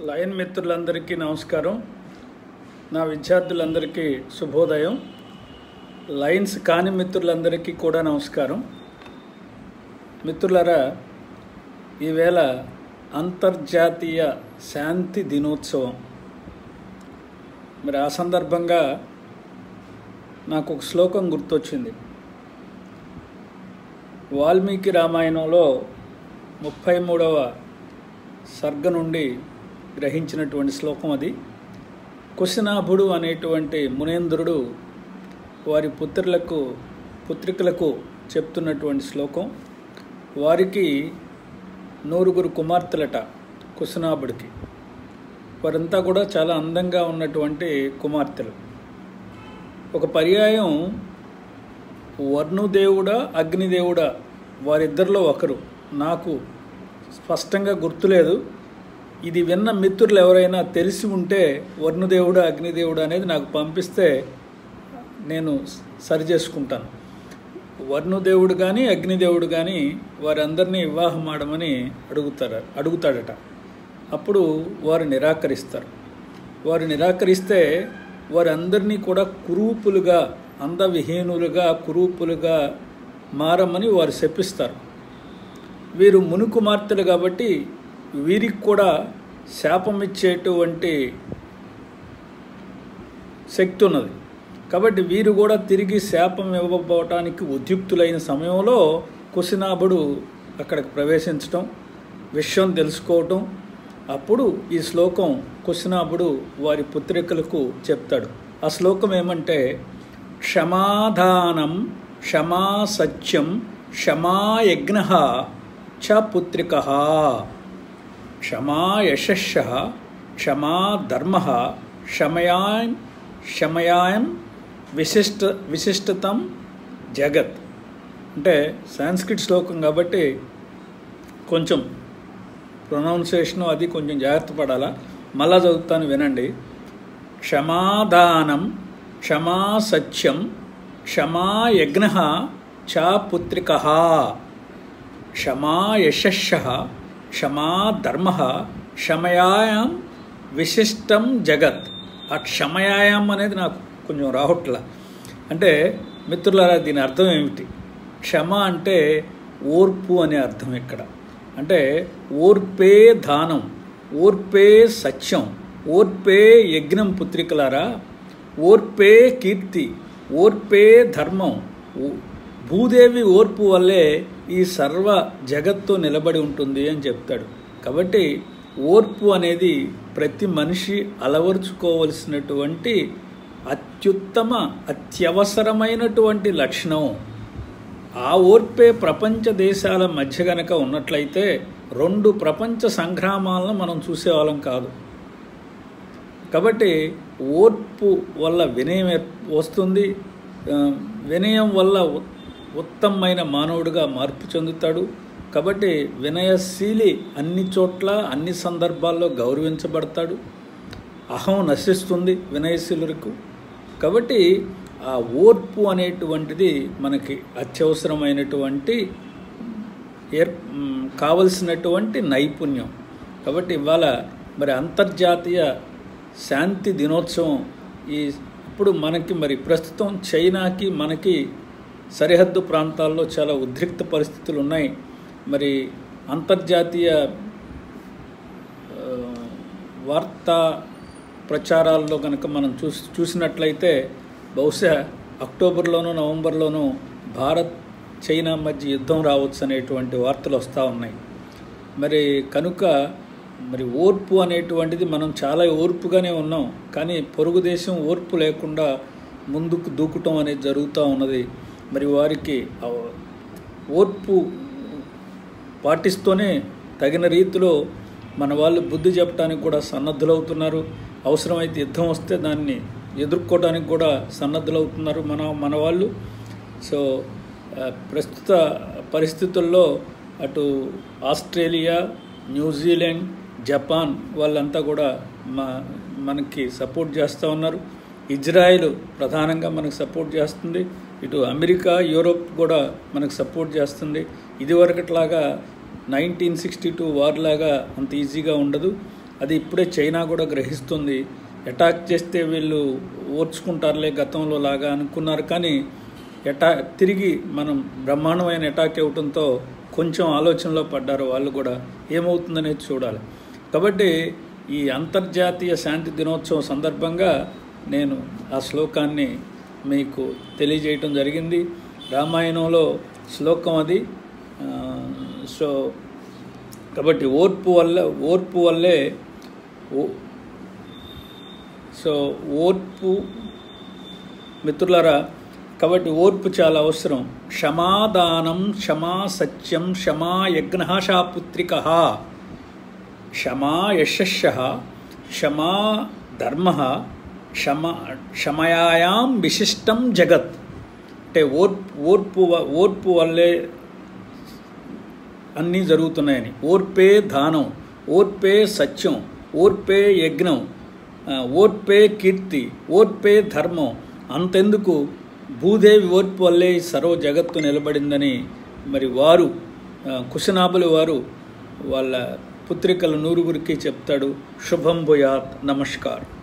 lion మిత్రులందరికీ నమస్కారం నా విద్యార్థులందరికీ శుభోదయం లయన్స్ కాని మిత్రులందరికీ కూడా నమస్కారం మిత్రులరా ఈవేళ అంతర్జాతీయ శాంతి దినోత్సవం మరి ఆ సందర్భంగా నాకు ఒక శ్లోకం గుర్తొచ్చింది వాల్మీకి రామాయణంలో ముప్పై మూడవ సర్గ నుండి గ్రహించినటువంటి శ్లోకం అది కుశనాభుడు అనేటువంటి మునేంద్రుడు వారి పుత్రులకు పుత్రికలకు చెప్తున్నటువంటి శ్లోకం వారికి నూరుగురు కుమార్తెలట కుశనాభుడికి వారంతా కూడా చాలా అందంగా ఉన్నటువంటి కుమార్తెలు ఒక పర్యాయం వర్ణుదేవుడా అగ్నిదేవుడా వారిద్దరిలో ఒకరు నాకు స్పష్టంగా గుర్తులేదు ఇది విన్న మిత్రులు ఎవరైనా తెలిసి ఉంటే వర్ణుదేవుడు అగ్నిదేవుడు అనేది నాకు పంపిస్తే నేను సరి చేసుకుంటాను వర్ణుదేవుడు కానీ అగ్నిదేవుడు కానీ వారందరినీ వివాహం ఆడమని అడుగుతారు అడుగుతాడట అప్పుడు వారు నిరాకరిస్తారు వారు నిరాకరిస్తే వారందరినీ కూడా కురూపులుగా అందవిహీనులుగా కురూపులుగా మారమని వారు శపిస్తారు వీరు ముని కుమార్తెలు కాబట్టి వీరికి కూడా శాపం ఇచ్చేటువంటి శక్తి ఉన్నది కాబట్టి వీరు కూడా తిరిగి శాపం ఇవ్వబోవటానికి ఉద్యుక్తులైన సమయంలో కుశినాభుడు అక్కడికి ప్రవేశించటం విషయం తెలుసుకోవటం అప్పుడు ఈ శ్లోకం కుశినాభుడు వారి పుత్రికలకు చెప్తాడు ఆ శ్లోకం ఏమంటే క్షమాధానం క్షమా సత్యం క్షమాయజ్ఞ చ పుత్రిక క్షమా యశస్య క్షమా ధర్మ క్షమయాం క్షమయాం విశిష్ట విశిష్టతం జగత్ అంటే సాంస్క్రిట్ శ్లోకం కాబట్టి కొంచెం ప్రొనౌన్సియేషను అది కొంచెం జాగ్రత్త పడాలా మళ్ళా చదువుతాను వినండి క్షమాదానం క్షమా సత్యం క్షమా యజ్ఞ చ పుత్రిక క్షమా యశస్య క్షమా ధర్మ క్షమయాయం విశిష్టం జగత్ ఆ క్షమయాయం అనేది నాకు కొంచెం రావట్ల అంటే మిత్రులారా దీని అర్థం ఏమిటి క్షమ అంటే ఓర్పు అనే అర్థం ఇక్కడ అంటే ఓర్పే దానం ఓర్పే సత్యం ఓర్పే యజ్ఞం పుత్రికలారా ఓర్పే కీర్తి ఓర్పే ధర్మం భూదేవి ఓర్పు వల్లే ఈ సర్వ జగత్తు నిలబడి ఉంటుంది అని చెప్తాడు కాబట్టి ఓర్పు అనేది ప్రతి మనిషి అలవరుచుకోవలసినటువంటి అత్యుత్తమ అత్యవసరమైనటువంటి లక్షణం ఆ ఓర్పే ప్రపంచ దేశాల మధ్య గనక ఉన్నట్లయితే రెండు ప్రపంచ సంగ్రామాలను మనం చూసేవాళ్ళం కాదు కాబట్టి ఓర్పు వల్ల వినయం వస్తుంది వినయం వల్ల ఉత్తమమైన మానవుడిగా మార్పు చెందుతాడు కాబట్టి వినయశీలి అన్ని చోట్ల అన్ని సందర్భాల్లో గౌరవించబడతాడు అహం నశిస్తుంది వినయశీలులకు కాబట్టి ఆ ఓర్పు అనేటువంటిది మనకి అత్యవసరమైనటువంటి ఏర్ కావలసినటువంటి నైపుణ్యం కాబట్టి ఇవాళ మరి అంతర్జాతీయ శాంతి దినోత్సవం ఈ ఇప్పుడు మనకి మరి ప్రస్తుతం చైనాకి మనకి సరిహద్దు ప్రాంతాల్లో చాలా ఉద్రిక్త పరిస్థితులు ఉన్నాయి మరి అంతర్జాతీయ వార్తా ప్రచారాల్లో కనుక మనం చూసి చూసినట్లయితే బహుశా అక్టోబర్లోనూ నవంబర్లోనూ భారత్ చైనా మధ్య యుద్ధం రావచ్చు అనేటువంటి వార్తలు వస్తూ ఉన్నాయి మరి కనుక మరి ఓర్పు అనేటువంటిది మనం చాలా ఓర్పుగానే ఉన్నాం కానీ పొరుగు దేశం ఓర్పు లేకుండా ముందుకు దూకటం అనేది జరుగుతూ ఉన్నది మరి వారికి ఓర్పు పాటిస్తూనే తగిన రీతిలో మన వాళ్ళు బుద్ధి చెప్పడానికి కూడా సన్నద్ధులవుతున్నారు అవసరమైతే యుద్ధం వస్తే దాన్ని ఎదుర్కోవడానికి కూడా సన్నద్ధులవుతున్నారు మన మన వాళ్ళు సో ప్రస్తుత పరిస్థితుల్లో అటు ఆస్ట్రేలియా న్యూజిలాండ్ జపాన్ వాళ్ళంతా కూడా మా మనకి సపోర్ట్ చేస్తూ ఉన్నారు ఇజ్రాయెల్ ప్రధానంగా మనకు సపోర్ట్ చేస్తుంది ఇటు అమెరికా యూరోప్ కూడా మనకు సపోర్ట్ చేస్తుంది ఇదివరకట్లాగా నైన్టీన్ సిక్స్టీ టూ వార్ లాగా అంత ఈజీగా ఉండదు అది ఇప్పుడే చైనా కూడా గ్రహిస్తుంది అటాక్ చేస్తే వీళ్ళు ఓర్చుకుంటారులే గతంలో లాగా అనుకున్నారు కానీ ఎటా తిరిగి మనం బ్రహ్మాండమైన అటాక్ ఇవ్వడంతో కొంచెం ఆలోచనలో పడ్డారు వాళ్ళు కూడా ఏమవుతుందనేది చూడాలి కాబట్టి ఈ అంతర్జాతీయ శాంతి దినోత్సవం సందర్భంగా నేను ఆ శ్లోకాన్ని మీకు తెలియజేయటం జరిగింది రామాయణంలో శ్లోకం అది ఆ, సో కాబట్టి ఓర్పు వల్ల ఓర్పు వల్లే ఓ- సో ఓర్పు మిత్రులారా కాబట్టి ఓర్పు చాలా అవసరం క్షమాదానం క్షమా సత్యం క్షమా యజ్ఞశాపుత్రిక క్షమా యశస్య క్షమా ధర్మ క్షమ క్షమయాయాం విశిష్టం జగత్ అంటే ఓర్పు ఓర్పు వ- ఓర్పు వల్లే అన్నీ జరుగుతున్నాయని ఓర్పే దానం ఓర్పే సత్యం ఓర్పే యజ్ఞం ఆ, ఓర్పే కీర్తి ఓర్పే ధర్మం అంతెందుకు భూదేవి ఓర్పు వల్లే ఈ సర్వ జగత్తు నిలబడిందని మరి వారు ఆ, కుశనాభులు వారు వాళ్ళ పుత్రికల నూరుగురికి చెప్తాడు శుభం భూయాత్ నమస్కారం